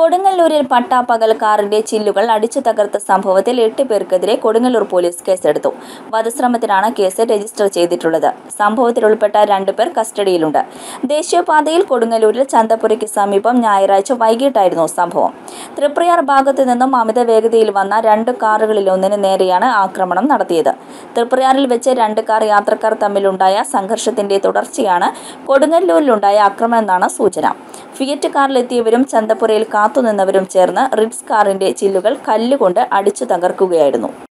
കൊടുങ്ങല്ലൂരിൽ പട്ടാപ്പകൽ കാറിന്റെ ചില്ലുകൾ അടിച്ചു തകർത്ത സംഭവത്തിൽ എട്ട് പേർക്കെതിരെ കൊടുങ്ങല്ലൂർ പോലീസ് കേസെടുത്തു വധശ്രമത്തിനാണ് കേസ് രജിസ്റ്റർ ചെയ്തിട്ടുള്ളത് സംഭവത്തിൽ ഉൾപ്പെട്ട രണ്ടുപേർ കസ്റ്റഡിയിലുണ്ട് ദേശീയപാതയിൽ കൊടുങ്ങല്ലൂരിൽ ചന്തപ്പുരയ്ക്ക് സമീപം ഞായറാഴ്ച വൈകിട്ടായിരുന്നു സംഭവം തൃപ്രയാർ ഭാഗത്തു നിന്നും അമിത വേഗതയിൽ വന്ന രണ്ട് കാറുകളിലൊന്നിന് നേരെയാണ് ആക്രമണം നടത്തിയത് തൃപ്രയാറിൽ വെച്ച് രണ്ട് കാർ യാത്രക്കാർ തമ്മിലുണ്ടായ സംഘർഷത്തിന്റെ തുടർച്ചയാണ് കൊടുങ്ങല്ലൂരിലുണ്ടായ ആക്രമണമെന്നാണ് സൂചന ഫിയറ്റ് കാറിലെത്തിയവരും ചന്തപ്പുരയിൽ കാത്തുനിന്നവരും ചേർന്ന് റിഡ്സ് കാറിന്റെ ചില്ലുകൾ കല്ലുകൊണ്ട് അടിച്ചു തകർക്കുകയായിരുന്നു